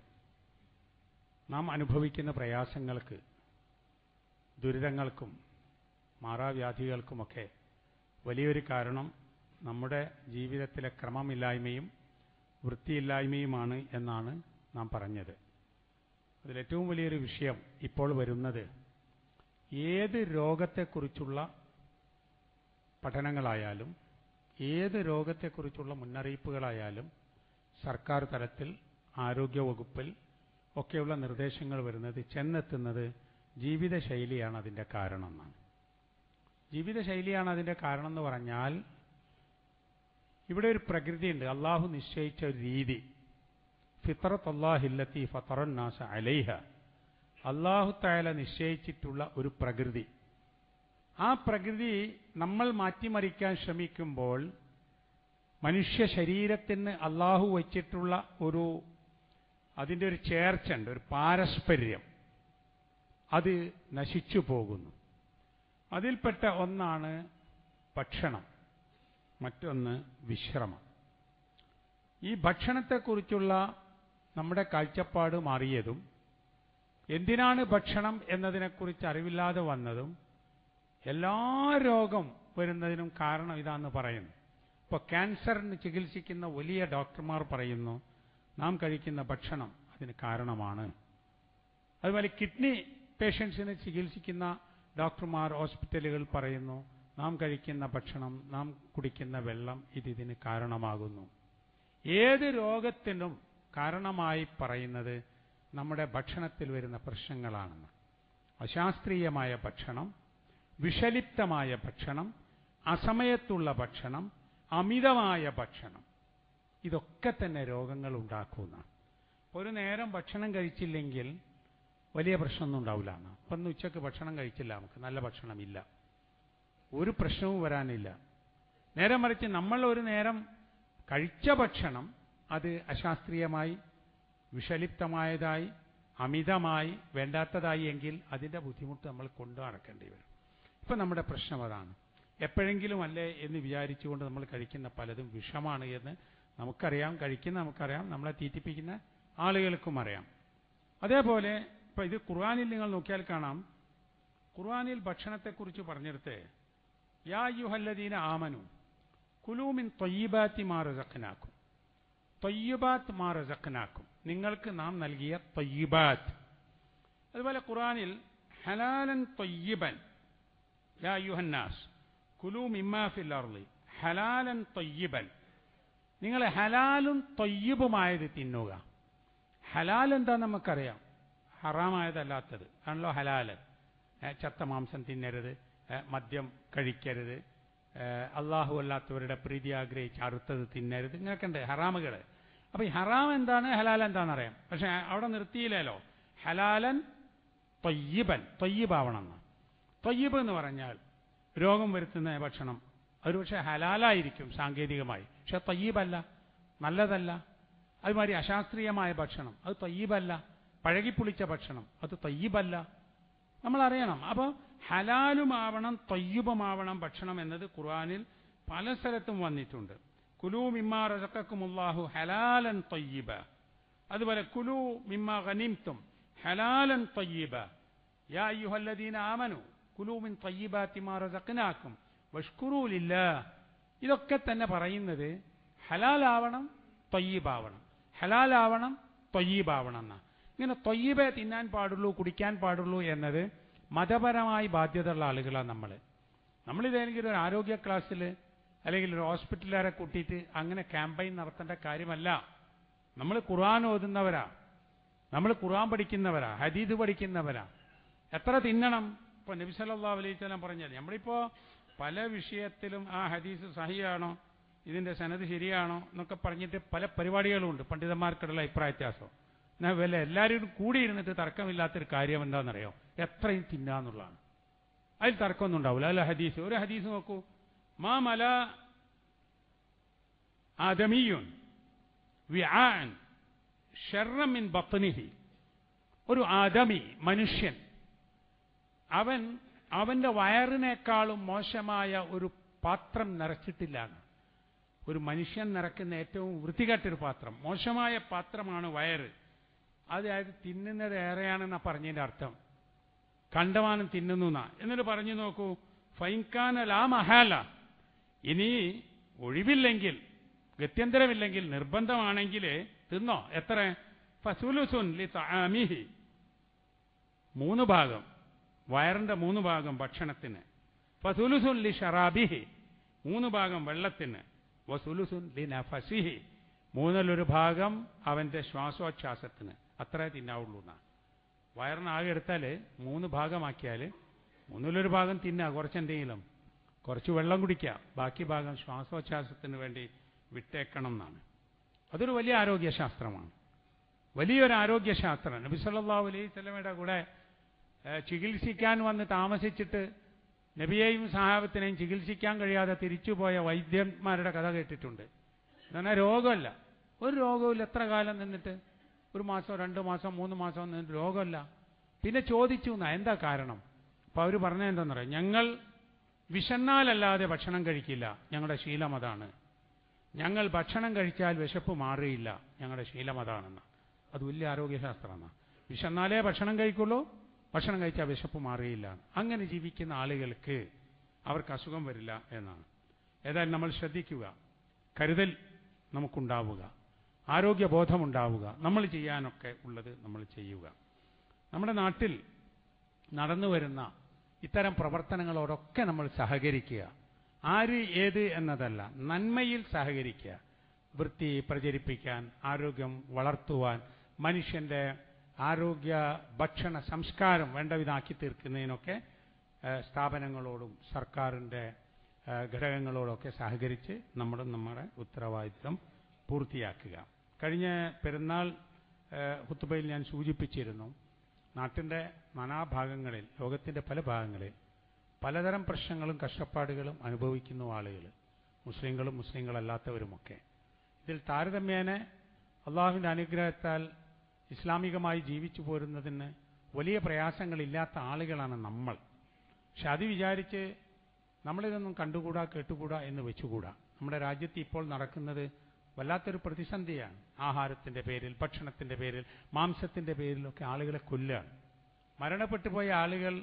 നാം അനുഭവിക്കുന്ന പ്രയാസങ്ങൾക്ക് ദുരിതങ്ങൾക്കും മാറാവ്യാധികൾക്കുമൊക്കെ വലിയൊരു കാരണം നമ്മുടെ ജീവിതത്തിലെ ക്രമമില്ലായ്മയും വൃത്തിയില്ലായ്മയുമാണ് എന്നാണ് നാം പറഞ്ഞത് അതിലേറ്റവും വലിയൊരു വിഷയം ഇപ്പോൾ വരുന്നത് ഏത് രോഗത്തെക്കുറിച്ചുള്ള പഠനങ്ങളായാലും ഏത് രോഗത്തെക്കുറിച്ചുള്ള മുന്നറിയിപ്പുകളായാലും സർക്കാർ തലത്തിൽ ആരോഗ്യവകുപ്പിൽ ഒക്കെയുള്ള നിർദ്ദേശങ്ങൾ വരുന്നത് ചെന്നെത്തുന്നത് ജീവിതശൈലിയാണ് അതിൻ്റെ കാരണം എന്നാണ് ജീവിതശൈലിയാണ് അതിൻ്റെ കാരണം എന്ന് പറഞ്ഞാൽ ഇവിടെ ഒരു പ്രകൃതിയുണ്ട് അള്ളാഹു നിശ്ചയിച്ച ഒരു രീതി ഫിത്രത്ത് അള്ളാഹില്ലത്തി ഫത്തറന്നാസ അലൈഹ അള്ളാഹു തായാല നിശ്ചയിച്ചിട്ടുള്ള ഒരു പ്രകൃതി ആ പ്രകൃതി നമ്മൾ മാറ്റിമറിക്കാൻ ശ്രമിക്കുമ്പോൾ മനുഷ്യ ശരീരത്തിന് അള്ളാഹു വച്ചിട്ടുള്ള ഒരു അതിൻ്റെ ഒരു ചേർച്ചയുണ്ട് ഒരു പാരസ്പര്യം അത് നശിച്ചു പോകുന്നു അതിൽപ്പെട്ട ഒന്നാണ് ഭക്ഷണം മറ്റൊന്ന് വിശ്രമം ഈ ഭക്ഷണത്തെക്കുറിച്ചുള്ള നമ്മുടെ കാഴ്ചപ്പാട് മാറിയതും എന്തിനാണ് ഭക്ഷണം എന്നതിനെക്കുറിച്ച് അറിവില്ലാതെ വന്നതും എല്ലാ രോഗം വരുന്നതിനും കാരണം ഇതാന്ന് പറയുന്നു ഇപ്പോൾ ക്യാൻസറിന് ചികിത്സിക്കുന്ന വലിയ ഡോക്ടർമാർ പറയുന്നു നാം കഴിക്കുന്ന ഭക്ഷണം അതിന് കാരണമാണ് അതുപോലെ കിഡ്നി പേഷ്യൻസിനെ ചികിത്സിക്കുന്ന ഡോക്ടർമാർ ഹോസ്പിറ്റലുകൾ പറയുന്നു നാം കഴിക്കുന്ന ഭക്ഷണം നാം കുടിക്കുന്ന വെള്ളം ഇത് ഇതിന് കാരണമാകുന്നു ഏത് രോഗത്തിനും കാരണമായി പറയുന്നത് നമ്മുടെ ഭക്ഷണത്തിൽ വരുന്ന പ്രശ്നങ്ങളാണെന്ന് അശാസ്ത്രീയമായ ഭക്ഷണം വിഷലിപ്തമായ ഭക്ഷണം അസമയത്തുള്ള ഭക്ഷണം അമിതമായ ഭക്ഷണം ഇതൊക്കെ തന്നെ രോഗങ്ങൾ ഉണ്ടാക്കുന്ന ഒരു നേരം ഭക്ഷണം കഴിച്ചില്ലെങ്കിൽ വലിയ പ്രശ്നമൊന്നും ഉണ്ടാവില്ല എന്ന് അപ്പം ഇന്ന് ഉച്ചക്ക് ഭക്ഷണം കഴിച്ചില്ല നമുക്ക് നല്ല ഭക്ഷണമില്ല ഒരു പ്രശ്നവും വരാനില്ല നേരെ മറിച്ച് നമ്മൾ ഒരു നേരം കഴിച്ച ഭക്ഷണം അത് അശാസ്ത്രീയമായി വിഷലിപ്തമായതായി അമിതമായി വേണ്ടാത്തതായി എങ്കിൽ അതിൻ്റെ ബുദ്ധിമുട്ട് നമ്മൾ കൊണ്ടു നടക്കേണ്ടി വരും ഇപ്പം നമ്മുടെ പ്രശ്നം അതാണ് എപ്പോഴെങ്കിലും അല്ലേ എന്ന് വിചാരിച്ചുകൊണ്ട് നമ്മൾ കഴിക്കുന്ന പലതും വിഷമാണ് എന്ന് നമുക്കറിയാം കഴിക്കുന്ന നമുക്കറിയാം നമ്മളെ തീറ്റിപ്പിക്കുന്ന ആളുകൾക്കും അറിയാം അതേപോലെ ഇപ്പം ഇത് ഖുർആാനിൽ നിങ്ങൾ നോക്കിയാൽ കാണാം ഖുർആാനിൽ ഭക്ഷണത്തെക്കുറിച്ച് പറഞ്ഞെടുത്ത് യാ യുഹല്ലദീന ആമനു കുലൂമിൻ തൊയ്യബാത്തി മാറസക്കനാക്കും തൊയ്യബാത്ത് മാറസക്കനാക്കും നിങ്ങൾക്ക് നാം നൽകിയ തൊയ്യബാത്ത് അതുപോലെ ഖുർആാനിൽ ഹലാലൻ തൊയ്യബൻ യാ യുഹന്നാസ് കുലു മിമ്മാ ഫിൽ അർളി ഹലാലൻ തൊയ്യബൻ നിങ്ങൾ ഹലാലും തൊയ്യബുമായത് തിന്നുക ഹലാൽ എന്താ നമുക്കറിയാം ഹറാമായതല്ലാത്തത് ആണല്ലോ ഹലാല് ഏ, ചത്ത മാംസം തിന്നരുത് ഏ, മദ്യം കഴിക്കരുത് ഏ, അള്ളാഹു അല്ലാത്തവരുടെ പ്രീതി ആഗ്രഹിച്ച് അറുത്തത് തിന്നരുത് ഇങ്ങനെയൊക്കെ ഉണ്ട് ഹറാമുകൾ അപ്പൊ ഈ ഹറാം എന്താണ് ഹലാൽ എന്താണെന്ന് അറിയാം പക്ഷെ അവിടെ നിർത്തിയില്ലല്ലോ ഹലാലൻ തൊയ്യബൻ തൊയ്യബാവണം എന്ന് തൊയ്യബ് എന്ന് പറഞ്ഞാൽ രോഗം വരുത്തുന്ന ഭക്ഷണം ഒരു പക്ഷേ ഹലാലായിരിക്കും സാങ്കേതികമായി പക്ഷെ തൊയ്യബല്ല നല്ലതല്ല അതുമാതിരി അശാസ്ത്രീയമായ ഭക്ഷണം അത് തൊയ്യബല്ല പഴകിപ്പുളിച്ച ഭക്ഷണം അത് തൊയ്യബല്ല നമ്മൾ അറിയണം അപ്പോൾ ഹലാലുമാവണം തൊയ്യബുമാവണം ഭക്ഷണം എന്നത് ഖുർആനിൽ പല സ്ഥലത്തും വന്നിട്ടുണ്ട് കുലു മിമ്മാ റസക്കക്കുമുല്ലാഹു ഹലാലൻ തൊയ്യബ അതുപോലെ കുലു മിമ്മ ഗനിംതും ഹലാലൻ തൊയ്യബ യാ അയ്യുഹല്ലദീന ആമനു കുലു മിൻ തൊയ്യബാത്തി മാ റസഖ്നാക്കും വഷ്കുറൂ ലില്ലാ ഇതൊക്കെ തന്നെ പറയുന്നത് ഹലാലാവണം തൊയ്യബാവണം ഹലാലാവണം തൊയ്യബാവണം എന്നാ ഇങ്ങനെ തൊയ്യബേ തിന്നാൻ പാടുള്ളൂ കുടിക്കാൻ പാടുള്ളൂ എന്നത് മതപരമായി ബാധ്യതയുള്ള ആളുകളാണ് നമ്മൾ നമ്മളിതേതെങ്കിലും ഒരു ആരോഗ്യ ക്ലാസ്സിൽ അല്ലെങ്കിൽ ഒരു ഹോസ്പിറ്റലുകാരെ കൂട്ടിയിട്ട് അങ്ങനെ ക്യാമ്പയിൻ നടത്തേണ്ട കാര്യമല്ല നമ്മൾ ഖുർആൻ ഓതുന്നവരാ നമ്മൾ ഖുർആൻ പഠിക്കുന്നവരാ ഹദീദ് പഠിക്കുന്നവരാ എത്ര തിന്നണം ഇപ്പൊ നബി സല്ലല്ലാഹു അലൈഹി വസല്ലം പറഞ്ഞത് നമ്മളിപ്പോ പല വിഷയത്തിലും ആ ഹദീസ് സഹിയാണോ ഇതിന്റെ സനത് ശരിയാണോ എന്നൊക്കെ പറഞ്ഞിട്ട് പല പരിപാടികളുമുണ്ട് പണ്ഡിതന്മാർക്കിടയിലുള്ള അഭിപ്രായ വ്യത്യാസം എന്നാൽ വല്ല എല്ലാവരും കൂടി ഇരുന്നിട്ട് തർക്കമില്ലാത്തൊരു കാര്യം എന്താണെന്നറിയോ എത്രയും തിന്നാന്നുള്ളതാണ് അതിൽ തർക്കമൊന്നും ഉണ്ടാവില്ല അല്ല ഹദീസ് ഒരു ഹദീസ് നോക്കൂ മാ മല ആദമിയുൻ വിആൻ ഷർറമിൻ ബത്നിഹി ഒരു ആദമി മനുഷ്യൻ അവൻ അവന്റെ വയറിനേക്കാളും മോശമായ ഒരു പാത്രം നിറച്ചിട്ടില്ല എന്ന്. ഒരു മനുഷ്യൻ നിറക്കുന്ന ഏറ്റവും വൃത്തികെട്ടൊരു പാത്രം മോശമായ പാത്രമാണ് വയറ് അത് അയാൾക്ക് തിന്നുന്നത് ഏറെയാണെന്നാ പറഞ്ഞതിന്റെ അർത്ഥം കണ്ടമാനം തിന്നുന്നു എന്നാ എന്നിട്ട് പറഞ്ഞു നോക്കൂ ഫൈൻകാന ലാ മഹാല ഇനി ഒഴിവില്ലെങ്കിൽ ഗത്യന്തരമില്ലെങ്കിൽ നിർബന്ധമാണെങ്കിൽ തിന്നോ എത്ര ഫസുലുസുൻ ലി തആമിഹി മൂന്ന് ഭാഗം വയറിന്റെ മൂന്ന് ഭാഗം ഭക്ഷണത്തിന് ഫസുലുസുൻ ലി ഷറാബിഹി മൂന്ന് ഭാഗം വെള്ളത്തിന് വസുലുസുൻ ലി നഫസിഹി മൂന്നിലൊരു ഭാഗം അവന്റെ ശ്വാസോച്ഛ്വാസത്തിന് അത്രേ തിന്നാവുള്ളൂ എന്നാ വയറിനാകെ എടുത്താൽ മൂന്ന് ഭാഗമാക്കിയാൽ മൂന്നിലൊരു ഭാഗം തിന്നുക കുറച്ചെന്തെങ്കിലും കുറച്ച് വെള്ളം കുടിക്കുക ബാക്കി ഭാഗം ശ്വാസോച്ഛ്വാസത്തിന് വേണ്ടി വിട്ടേക്കണം എന്നാണ് അതൊരു വലിയ ആരോഗ്യശാസ്ത്രമാണ് വലിയൊരു ആരോഗ്യശാസ്ത്രം നബി സല്ലല്ലാഹു അലൈഹി സ്വലമയുടെ കൂടെ ഏഹ്, ചികിത്സിക്കാൻ വന്ന് താമസിച്ചിട്ട് നബിയെയും സഹാബത്തിനെയും ചികിത്സിക്കാൻ കഴിയാതെ തിരിച്ചുപോയ വൈദ്യന്മാരുടെ കഥ കേട്ടിട്ടുണ്ട് എന്നാൽ രോഗമല്ല ഒരു രോഗവും എത്ര കാലം നിന്നിട്ട് ഒരു മാസം രണ്ട് മാസം മൂന്ന് മാസം നിന്നിട്ട് രോഗമല്ല പിന്നെ ചോദിച്ചു എന്നാ എന്താ കാരണം അപ്പൊ അവർ പറഞ്ഞത് എന്താണെന്ന് പറയാം ഞങ്ങൾ വിശന്നാലല്ലാതെ ഭക്ഷണം കഴിക്കില്ല ഞങ്ങളുടെ ശീലം അതാണ് ഞങ്ങൾ ഭക്ഷണം കഴിച്ചാൽ വിശപ്പ് മാറിയില്ല ഞങ്ങളുടെ ശീലം അതാണെന്ന് അത് വലിയ ആരോഗ്യശാസ്ത്രമാണ് വിശന്നാലേ ഭക്ഷണം കഴിക്കുള്ളൂ ഭക്ഷണം കഴിച്ചാൽ വിശപ്പ് മാറിയില്ല അങ്ങനെ ജീവിക്കുന്ന ആളുകൾക്ക് അവർക്ക് അസുഖം വരില്ല എന്നാണ് ഏതായാലും നമ്മൾ ശ്രദ്ധിക്കുക കരുതൽ നമുക്കുണ്ടാവുക ആരോഗ്യബോധമുണ്ടാവുക നമ്മൾ ചെയ്യാനൊക്കെ ഉള്ളത് നമ്മൾ ചെയ്യുക നമ്മുടെ നാട്ടിൽ നടന്നു വരുന്ന ഇത്തരം പ്രവർത്തനങ്ങളോടൊക്കെ നമ്മൾ സഹകരിക്കുക ആര് ഏത് എന്നതല്ല നന്മയിൽ സഹകരിക്കുക വൃത്തി പ്രചരിപ്പിക്കാൻ ആരോഗ്യം വളർത്തുവാൻ മനുഷ്യന്റെ ആരോഗ്യ ഭക്ഷണ സംസ്കാരം വേണ്ട വിധാക്കി തീർക്കുന്നതിനൊക്കെ ഏഹ്, സ്ഥാപനങ്ങളോടും സർക്കാരിൻ്റെ ഏഹ്, ഘടകങ്ങളോടൊക്കെ സഹകരിച്ച് നമ്മൾ നമ്മുടെ ഉത്തരവാദിത്വം പൂർത്തിയാക്കുക കഴിഞ്ഞ പെരുന്നാൾ ഏഹ്, ഹുത്തുബയിൽ ഞാൻ സൂചിപ്പിച്ചിരുന്നു നാട്ടിൻ്റെ നാനാഭാഗങ്ങളിൽ ലോകത്തിൻ്റെ പല ഭാഗങ്ങളിൽ പലതരം പ്രശ്നങ്ങളും കഷ്ടപ്പാടുകളും അനുഭവിക്കുന്നു ആളുകൾ മുസ്ലിങ്ങളും മുസ്ലിങ്ങളല്ലാത്തവരുമൊക്കെ ഇതിൽ താരതമ്യേന അള്ളാഹുവിൻ്റെ അനുഗ്രഹത്താൽ ഇസ്ലാമികമായി ജീവിച്ചു പോരുന്നതിന് വലിയ പ്രയാസങ്ങളില്ലാത്ത ആളുകളാണ് നമ്മൾ പക്ഷെ അത് വിചാരിച്ച് നമ്മളിതൊന്നും കണ്ടുകൂടാ കേട്ടുകൂടാ എന്ന് വെച്ചുകൂടാ നമ്മുടെ രാജ്യത്ത് ഇപ്പോൾ നടക്കുന്നത് വല്ലാത്തൊരു പ്രതിസന്ധിയാണ് ആഹാരത്തിന്റെ പേരിൽ ഭക്ഷണത്തിന്റെ പേരിൽ മാംസത്തിന്റെ പേരിലൊക്കെ ആളുകളെ കൊല്ലുകയാണ് മരണപ്പെട്ടു പോയ ആളുകൾ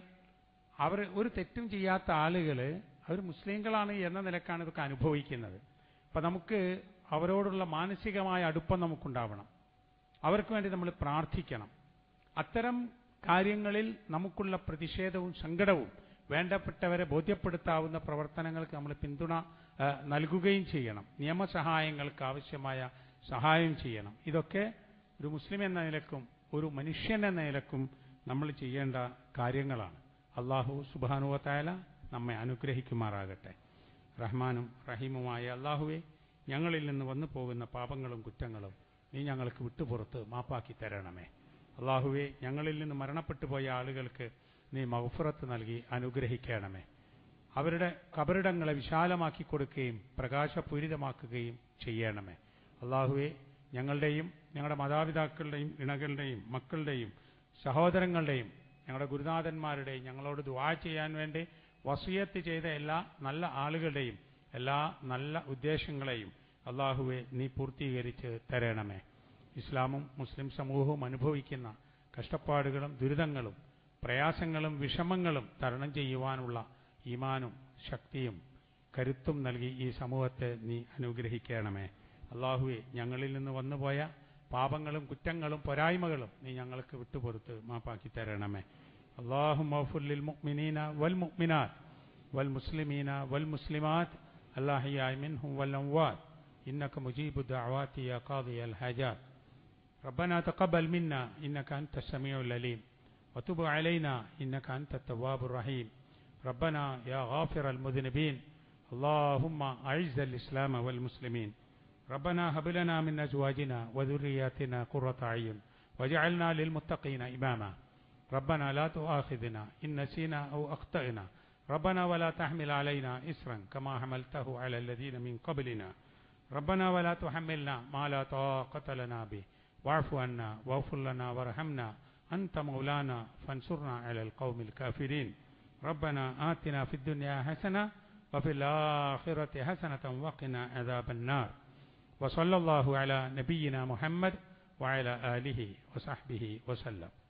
അവർ ഒരു തെറ്റും ചെയ്യാത്ത ആളുകൾ അവർ മുസ്ലിങ്ങളാണ് എന്ന നിലക്കാണ് ഇതൊക്കെ അനുഭവിക്കുന്നത് അപ്പം നമുക്ക് അവരോടുള്ള മാനസികമായ അടുപ്പം നമുക്കുണ്ടാവണം അവർക്ക് വേണ്ടി നമ്മൾ പ്രാർത്ഥിക്കണം അത്തരം കാര്യങ്ങളിൽ നമുക്കുള്ള പ്രതിഷേധവും സങ്കടവും വേണ്ടപ്പെട്ടവരെ ബോധ്യപ്പെടുത്താവുന്ന പ്രവർത്തനങ്ങൾക്ക് നമ്മൾ പിന്തുണ ആ, നൽകുകയും ചെയ്യണം നിയമസഹായങ്ങൾക്ക് ആവശ്യമായ സഹായം ചെയ്യണം ഇതൊക്കെ ഒരു മുസ്ലിം എന്ന നിലക്കും ഒരു മനുഷ്യൻ എന്ന നിലക്കും നമ്മൾ ചെയ്യേണ്ട കാര്യങ്ങളാണ് അള്ളാഹു സുബാനുവത്തായാല നമ്മെ അനുഗ്രഹിക്കുമാറാകട്ടെ റഹ്മാനും റഹീമുമായ അള്ളാഹുവെ ഞങ്ങളിൽ നിന്ന് വന്നു പോകുന്ന പാപങ്ങളും കുറ്റങ്ങളും നീ ഞങ്ങൾക്ക് വിട്ടുപുറത്ത് മാപ്പാക്കി തരണമേ അള്ളാഹുവെ ഞങ്ങളിൽ നിന്ന് മരണപ്പെട്ടു പോയ ആളുകൾക്ക് നീ മൗഫുറത്ത് നൽകി അനുഗ്രഹിക്കണമേ അവരുടെ കബറിടങ്ങളെ വിശാലമാക്കി കൊടുക്കുകയും പ്രകാശപൂരിതമാക്കുകയും ചെയ്യണമേ അള്ളാഹുവെ ഞങ്ങളുടെയും ഞങ്ങളുടെ മാതാപിതാക്കളുടെയും ഇണകളുടെയും മക്കളുടെയും സഹോദരങ്ങളുടെയും ഞങ്ങളുടെ ഗുരുനാഥന്മാരുടെയും ഞങ്ങളോട് ദുആ ചെയ്യാൻ വേണ്ടി വസിയത്ത് ചെയ്ത എല്ലാ നല്ല ആളുകളുടെയും എല്ലാ നല്ല ഉദ്ദേശങ്ങളെയും അള്ളാഹുവെ നീ പൂർത്തീകരിച്ച് തരണമേ ഇസ്ലാമും മുസ്ലിം സമൂഹവും അനുഭവിക്കുന്ന കഷ്ടപ്പാടുകളും ദുരിതങ്ങളും പ്രയാസങ്ങളും വിഷമങ്ങളും തരണം ചെയ്യുവാനുള്ള ഈമാനും ശക്തിയും കരുത്തും നൽകി ഈ സമൂഹത്തെ നീ അനുഗ്രഹിക്കണമേ അള്ളാഹുവെ ഞങ്ങളിൽ നിന്ന് വന്നുപോയ പാപങ്ങളും കുറ്റങ്ങളും പോരായ്മകളും നീ ഞങ്ങൾക്ക് വിട്ടുപുറത്ത് മാപ്പാക്കി തരണമേ اللهم اغفر للمؤمنين والمؤمنات والمسلمين والمسلمات الأحياء منهم والأموات إنك مجيب الدعوات يا قاضي الحاجات ربنا تقبل منا إنك أنت السميع العليم وتب علينا إنك أنت التواب الرحيم ربنا يا غافر المذنبين اللهم أعز الإسلام والمسلمين ربنا هب لنا من أزواجنا وذرياتنا قرة أعين واجعلنا للمتقين إماما ربنا لا تؤاخذنا إن نسينا أو أخطأنا ربنا ولا تحمل علينا إسرا كما حملته على الذين من قبلنا ربنا ولا تحملنا ما لا طاقة لنا به واعف عنا واغفر لنا وارحمنا أنت مولانا فانصرنا على القوم الكافرين ربنا آتنا في الدنيا حسنة وفي الآخرة حسنة وقنا عذاب النار وصلى الله على نبينا محمد وعلى آله وصحبه وسلم